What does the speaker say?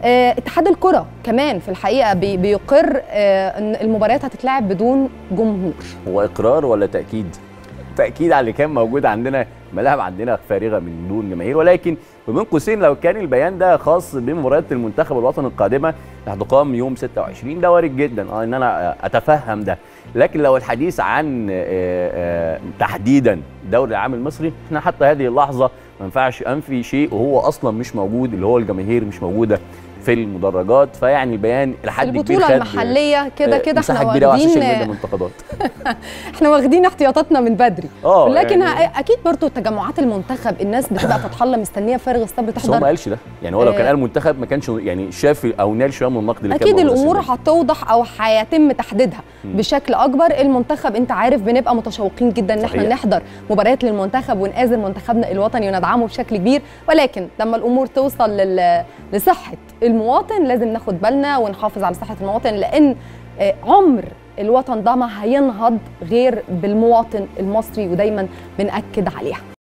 آه، اتحاد الكره كمان في الحقيقه بي- بيقر آه، ان المباريات هتتلعب بدون جمهور هو اقرار ولا تاكيد تاكيد على اللي كان موجود عندنا ملاعب عندنا فارغه من دون جماهير ولكن وبين قوسين لو كان البيان ده خاص بمباريات المنتخب الوطني القادمه اللي هتقام يوم 26 ده وارد جدا اه ان انا اتفهم ده لكن لو الحديث عن آه، آه، تحديدا دوري العام المصري احنا حتى هذه اللحظه ما ينفعش انفي شيء وهو اصلا مش موجود اللي هو الجماهير مش موجوده في المدرجات فيعني البيان لحد كبير البطوله خد المحليه كده آه، كده احنا مساحه كبيره على السوشيال ميديا واخدين منتقدات احنا واخدين احتياطاتنا من بدري اه لكن يعني ه- اكيد برضو تجمعات المنتخب الناس بتبقى فاتحه لها مستنيه فارغ الصبر بس هو ما تحضر قالش ده يعني هو لو كان آه. قال منتخب ما كانش يعني شاف او نال شويه من النقد اللي كان اكيد موجود الامور السنة دي. هتوضح او هيتم تحديدها مم. بشكل اكبر المنتخب انت عارف بنبقى متشوقين جدا ان احنا صحيح. نحضر مباريات للمنتخب ونآزر منتخبنا الوطني وندعمه بشكل كبير ولكن لما الامور توصل لل... لصحه المواطن لازم ناخد بالنا ونحافظ على صحه المواطن لان آه، عمر الوطن ده ما هينهض غير بالمواطن المصري ودايما بنأكد عليها